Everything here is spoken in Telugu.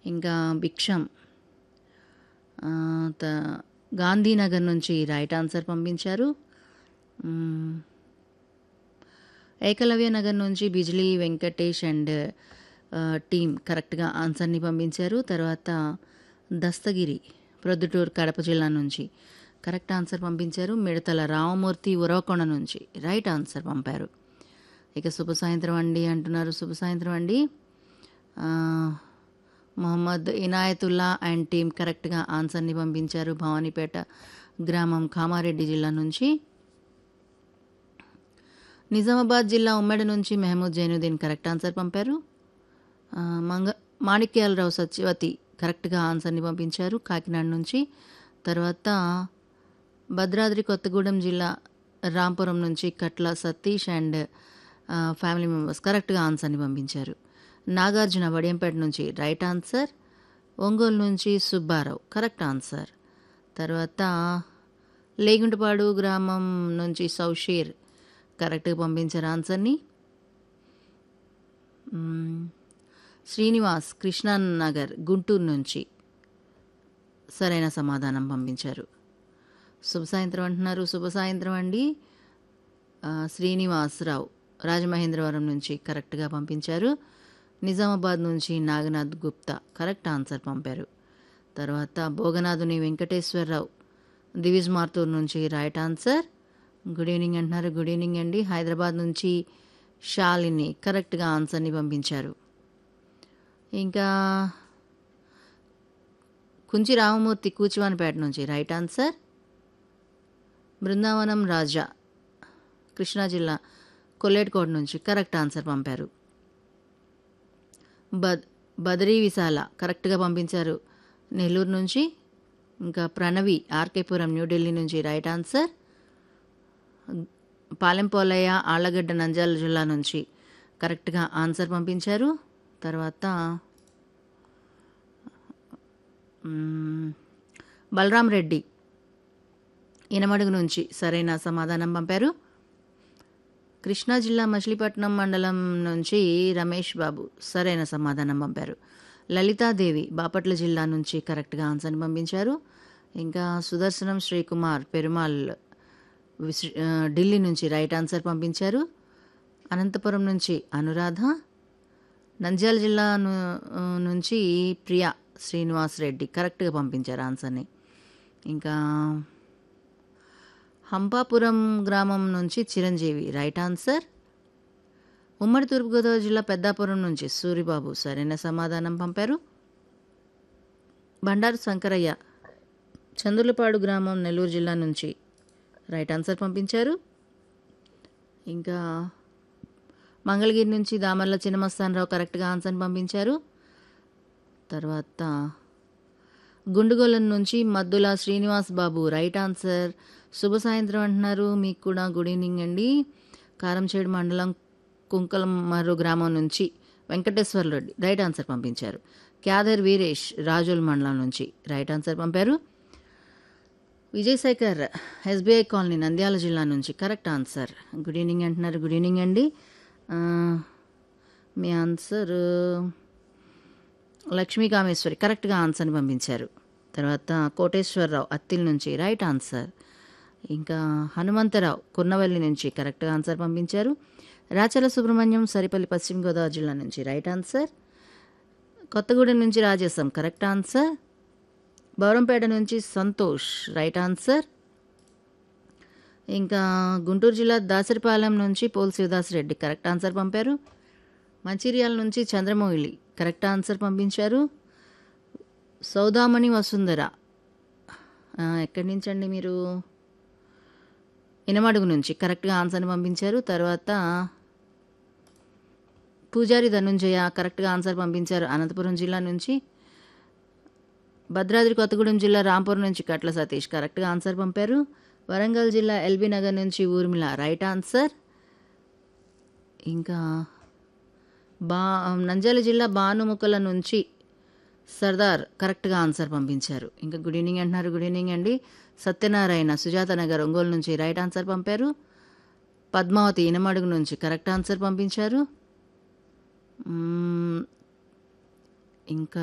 ఇంకా భిక్షం ఆ, త గాంధీనగర్ నుంచి రైట్ ఆన్సర్ పంపించారు మ్మ్. ఏకలవ్య నగర్ నుంచి బిజ్లీ వెంకటేష్ అండ్ ఆ, టీం కరెక్ట్గా ఆన్సర్ని పంపించారు తర్వాత దస్తగిరి ప్రొద్దుటూరు కడప జిల్లా నుంచి కరెక్ట్ ఆన్సర్ పంపించారు మిడతల రామమూర్తి ఉరవకొండ నుంచి రైట్ ఆన్సర్ పంపారు ఇక శుభ సాయంత్రం అండి అంటున్నారు శుభ సాయంత్రం అండి ఆ, మొహమ్మద్ ఇనాయతుల్లా అండ్ టీం కరెక్ట్గా ఆన్సర్ని పంపించారు భవానీపేట గ్రామం కామారెడ్డి జిల్లా నుంచి నిజామాబాద్ జిల్లా ఉమ్మడి నుంచి మెహమూద్ జైనుద్దీన్ కరెక్ట్ ఆన్సర్ పంపారు ఆ, మంగ మాణిక్యాలరావు సత్యవతి కరెక్ట్గా ఆన్సర్ని పంపించారు కాకినాడ నుంచి తర్వాత భద్రాద్రి కొత్తగూడెం జిల్లా రాంపురం నుంచి కట్ల సతీష్ అండ్ ఆ, ఫ్యామిలీ మెంబర్స్ కరెక్ట్గా ఆన్సర్ని పంపించారు నాగార్జున వడియంపేట నుంచి రైట్ ఆన్సర్ ఒంగోలు నుంచి సుబ్బారావు కరెక్ట్ ఆన్సర్ తర్వాత లేగుంటపాడు గ్రామం నుంచి సౌషీర్ కరెక్ట్గా పంపించారు ఆన్సర్ని మ్మ్. శ్రీనివాస్ కృష్ణానగర్ గుంటూరు నుంచి సరైన సమాధానం పంపించారు శుభ సాయంత్రం అంటున్నారు శుభ సాయంత్రం అండి ఆ, శ్రీనివాసరావు రాజమహేంద్రవరం నుంచి కరెక్ట్గా పంపించారు నిజామాబాద్ నుంచి నాగనాథ్ గుప్తా కరెక్ట్ ఆన్సర్ పంపారు తర్వాత భోగనాథుని వెంకటేశ్వరరావు దివిజ్ మార్తూర్ నుంచి రైట్ ఆన్సర్ గుడ్ ఈవినింగ్ అంటున్నారు గుడ్ ఈవినింగ్ అండి హైదరాబాద్ నుంచి షాలిని కరెక్ట్గా ఆన్సర్ని పంపించారు ఇంకా కుంచి రామమూర్తి కూచివానిపేట నుంచి రైట్ ఆన్సర్ బృందావనం రాజా కృష్ణా జిల్లా కొల్లేటికోట నుంచి కరెక్ట్ ఆన్సర్ పంపారు బద్ బదరీ విశాల కరెక్ట్గా పంపించారు నెల్లూరు నుంచి ఇంకా ప్రణవి ఆర్కేపురం న్యూఢిల్లీ నుంచి రైట్ ఆన్సర్ పాలెంపోలయ్య ఆళ్లగడ్డ నంద్యాల జిల్లా నుంచి కరెక్ట్గా ఆన్సర్ పంపించారు తర్వాత మ్మ్, బలరాం రెడ్డి ఇనమడుగు నుంచి సరైన సమాధానం పంపారు కృష్ణా జిల్లా మచిలీపట్నం మండలం నుంచి రమేష్ బాబు సరైన సమాధానం పంపారు లలితాదేవి బాపట్ల జిల్లా నుంచి కరెక్ట్గా ఆన్సర్ని పంపించారు ఇంకా సుదర్శనం శ్రీకుమార్ పెరుమాల్ విస్- ఆ, ఢిల్లీ నుంచి రైట్ ఆన్సర్ పంపించారు అనంతపురం నుంచి అనురాధ నంద్యాల జిల్లా ను- ఆ, నుంచి ప్రియా శ్రీనివాస్ రెడ్డి కరెక్ట్గా పంపించారు ఆన్సర్ని ఇంకా హంపాపురం గ్రామం నుంచి చిరంజీవి రైట్ ఆన్సర్ ఉమ్మడి తూర్పుగోదావరి జిల్లా పెద్దాపురం నుంచి సూరిబాబు సరైన సమాధానం పంపారు బండారు శంకరయ్య చందులపాడు గ్రామం నెల్లూరు జిల్లా నుంచి రైట్ ఆన్సర్ పంపించారు ఇంకా మంగళగిరి నుంచి దామర్ల చిన్నమస్తానరావు కరెక్ట్గా ఆన్సర్ పంపించారు తర్వాత గుండుగోలం నుంచి మద్దుల శ్రీనివాస్ బాబు రైట్ ఆన్సర్ శుభ సాయంత్రం అంటున్నారు మీకు కూడా గుడ్ ఈవినింగ్ అండి కారంచేడు మండలం కుంకలమర్రు గ్రామం నుంచి వెంకటేశ్వర రెడ్డి రైట్ ఆన్సర్ పంపించారు క్యాదర్ వీరేష్ రాజుల మండలం నుంచి రైట్ ఆన్సర్ పంపారు విజయశేఖర్ ఎస్బీఐ కాలనీ నంద్యాల జిల్లా నుంచి కరెక్ట్ ఆన్సర్ గుడ్ ఈవినింగ్ అంటున్నారు గుడ్ ఈవినింగ్ అండి ఆ, మీ ఆన్సర్ లక్ష్మీ కామేశ్వరి కరెక్ట్గా ఆన్సర్ని పంపించారు తర్వాత కోటేశ్వరరావు అత్తిల్ నుంచి రైట్ ఆన్సర్ ఇంకా హనుమంతరావు కున్నవల్లి నుంచి కరెక్ట్గా ఆన్సర్ పంపించారు రాచల సుబ్రహ్మణ్యం సరిపల్లి పశ్చిమ గోదావరి జిల్లా నుంచి రైట్ ఆన్సర్ కొత్తగూడెం నుంచి రాజేశం కరెక్ట్ ఆన్సర్ బౌరంపేట నుంచి సంతోష్ రైట్ ఆన్సర్ ఇంకా గుంటూరు జిల్లా దాసరిపాలెం నుంచి Paul Shivadas Reddy correct answer పంపారు మంచిర్యాల నుంచి చంద్రమౌళి కరెక్ట్ ఆన్సర్ పంపించారు సౌదామణి వసుంధర ఆ, ఎక్కడి నుంచి అండి మీరు ఇనమడుగు నుంచి కరెక్ట్గా ఆన్సర్ని పంపించారు తర్వాత పూజారి ధనుంజయ కరెక్ట్గా ఆన్సర్ పంపించారు అనంతపురం జిల్లా నుంచి భద్రాద్రి కొత్తగూడెం జిల్లా రాంపూర్ నుంచి కట్ల సతీష్ కరెక్ట్గా ఆన్సర్ పంపారు వరంగల్ జిల్లా ఎల్బీ నగర్ నుంచి ఊర్మిళ రైట్ ఆన్సర్ ఇంకా బా నంద్యాల జిల్లా బానుముక్కల నుంచి సర్దార్ కరెక్ట్గా ఆన్సర్ పంపించారు ఇంకా గుడ్ ఈవినింగ్ అంటున్నారు గుడ్ ఈవినింగ్ అండి సత్యనారాయణ సుజాత నగర్ ఒంగోలు నుంచి రైట్ ఆన్సర్ పంపారు పద్మావతి ఇనమడుగు నుంచి కరెక్ట్ ఆన్సర్ పంపించారు మ్మ్, ఇంకా